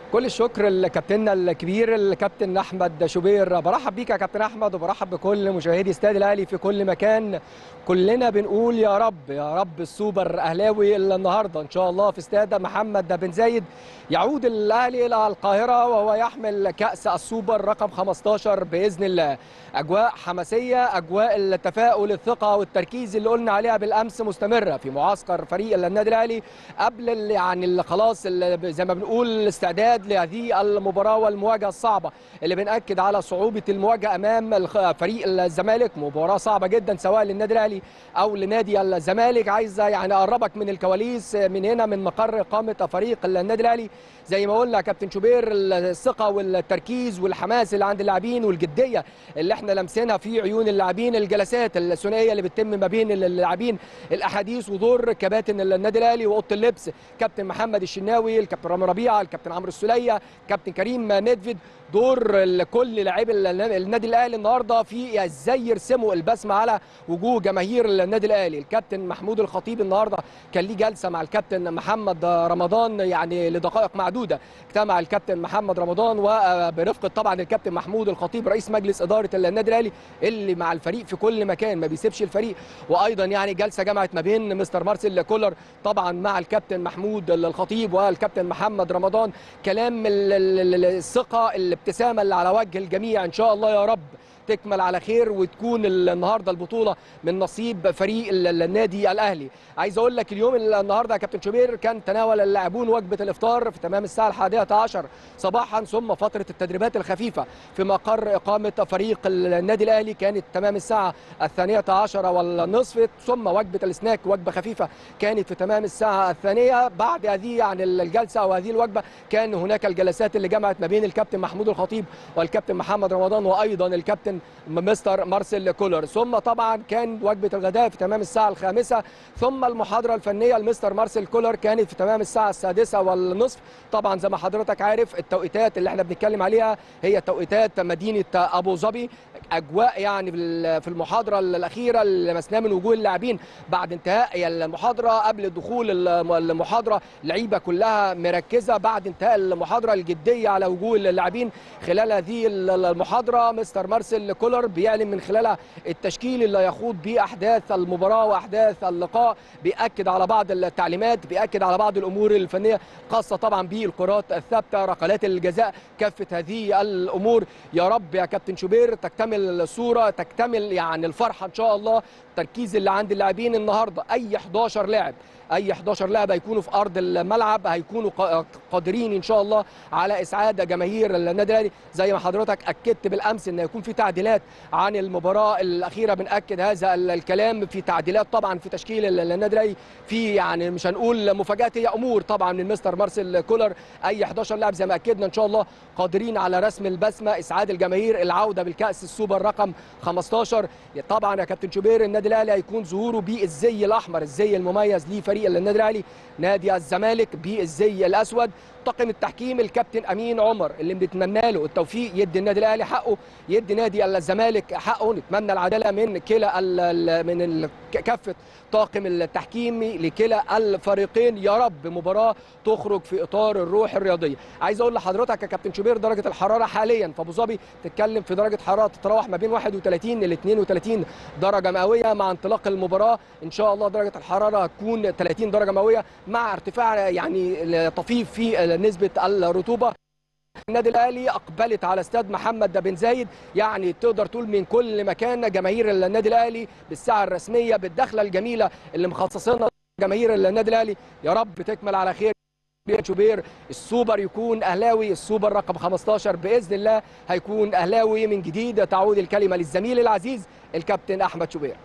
كل الشكر لكابتننا الكبير الكابتن احمد شوبير برحب بيك يا كابتن احمد وبرحب بكل مشاهدي استاد الاهلي في كل مكان كلنا بنقول يا رب يا رب السوبر اهلاوي النهارده ان شاء الله في استاد محمد بن زايد يعود الاهلي الى القاهره وهو يحمل كاس السوبر رقم 15 باذن الله اجواء حماسيه اجواء التفاؤل الثقه والتركيز اللي قلنا عليها بالامس مستمره في معسكر فريق النادي الاهلي قبل ال- يعني ال- خلاص ال- زي ما بنقول الاستعداد لهذه المباراه والمواجهه الصعبه اللي بناكد على صعوبه المواجهه امام الخ- فريق الزمالك مباراه صعبه جدا سواء للنادي الاهلي او لنادي الزمالك عايزه يعني اقربك من الكواليس من هنا من مقر اقامه فريق النادي الاهلي زي ما قلنا يا كابتن شوبير الثقه والتركيز والحماس اللي عند اللاعبين والجديه اللي احنا لامسينها في عيون اللاعبين الجلسات الثنائيه اللي بتتم ما بين اللاعبين الاحاديث ودور كباتن النادي الاهلي واوضه اللبس كابتن محمد الشناوي الكابتن رامي ربيعه الكابتن عمرو السوليه كابتن كريم نيدفيد دور كل لاعبي النادي الاهلي النهارده في ازاي يرسموا البسمه على وجوه جماهير النادي الاهلي الكابتن محمود الخطيب النهارده كان ليه جلسه مع الكابتن محمد رمضان يعني لدقائق معدوده اجتمع الكابتن محمد رمضان وبرفقه طبعا الكابتن محمود الخطيب رئيس مجلس اداره النادي الاهلي اللي مع الفريق في كل مكان ما بيسيبش الفريق وايضا يعني جلسه جمعت ما بين مستر مارسيل كولر طبعا مع الكابتن محمود الخطيب والكابتن محمد رمضان كلام ال- ال- ال- الثقه الابتسامه اللي على وجه الجميع ان شاء الله يا رب تكمل على خير وتكون النهارده البطوله من نصيب فريق ال- النادي الاهلي عايز اقول لك اليوم النهارده يا كابتن شوبير كان تناول اللاعبون وجبه الافطار في تمام الساعه الحادية عشر صباحا ثم فتره التدريبات الخفيفه في مقر اقامه فريق النادي الاهلي كانت تمام الساعه الثانيه عشر والنصف ثم وجبه السناك وجبه خفيفه كانت في تمام الساعه الثانيه بعد هذه يعني الجلسه او هذه الوجبه كان هناك الجلسات اللي جمعت ما بين الكابتن محمود الخطيب والكابتن محمد رمضان وايضا الكابتن مستر مارسيل كولر ثم طبعا كان وجبه الغداء في تمام الساعه الخامسه ثم المحاضره الفنيه لمستر مارسيل كولر كانت في تمام الساعه السادسه والنصف طبعا زي ما حضرتك عارف التوقيتات اللي احنا بنتكلم عليها هي توقيتات مدينه ابو ظبي اجواء يعني في في المحاضره الاخيره اللي لمسناها من وجوه اللاعبين بعد انتهاء المحاضره قبل دخول المحاضره اللعيبه كلها مركزه بعد انتهاء المحاضره الجديه على وجوه اللاعبين خلال هذه المحاضره مستر مارسيل كولر بيعلن من خلالها التشكيل اللي هيخوض بيه احداث المباراه واحداث اللقاء بياكد على بعض التعليمات بياكد على بعض الامور الفنيه خاصه طبعا بالكرات الثابته ركلات الجزاء كافه هذه الامور يا رب يا كابتن شوبير تكتمل الصوره تكتمل يعني الفرحه ان شاء الله التركيز اللي عند اللاعبين النهارده اي 11 لاعب اي 11 لاعب هيكونوا في ارض الملعب هيكونوا قادرين ان شاء الله على اسعاد جماهير النادي الاهلي زي ما حضرتك اكدت بالامس ان يكون في تعديلات عن المباراه الاخيره بناكد هذا الكلام في تعديلات طبعا في تشكيل النادي الاهلي في يعني مش هنقول مفاجات هي امور طبعا من مستر مارسيل كولر اي 11 لاعب زي ما اكدنا ان شاء الله قادرين على رسم البسمه اسعاد الجماهير العوده بالكاس السوبر رقم 15 طبعا يا كابتن شوبير النادي الاهلي هيكون ظهوره بالزي الاحمر الزي المميز لفريق النادي الاهلي نادي الزمالك بالزي الاسود طاقم التحكيم الكابتن امين عمر اللي بنتمنى له التوفيق يدي النادي الاهلي حقه يدي نادي الزمالك حقه نتمنى العداله من كلا من كافه طاقم التحكيم لكلا الفريقين يا رب مباراه تخرج في اطار الروح الرياضيه عايز اقول لحضرتك يا كابتن شوبير درجه الحراره حاليا في ابو ظبي تتكلم في درجه حراره تتراوح ما بين 31 ل 32 درجه مئويه مع انطلاق المباراه ان شاء الله درجه الحراره هتكون 30 درجه مئويه مع ارتفاع يعني طفيف في نسبه الرطوبه النادي الاهلي اقبلت على استاد محمد بن زايد يعني تقدر تقول من كل مكان جماهير النادي الاهلي بالساعه الرسميه بالدخله الجميله اللي مخصصينها جماهير النادي الاهلي يا رب تكمل على خير شوبير السوبر يكون اهلاوي السوبر رقم 15 باذن الله هيكون اهلاوي من جديد تعود الكلمه للزميل العزيز الكابتن احمد شوبير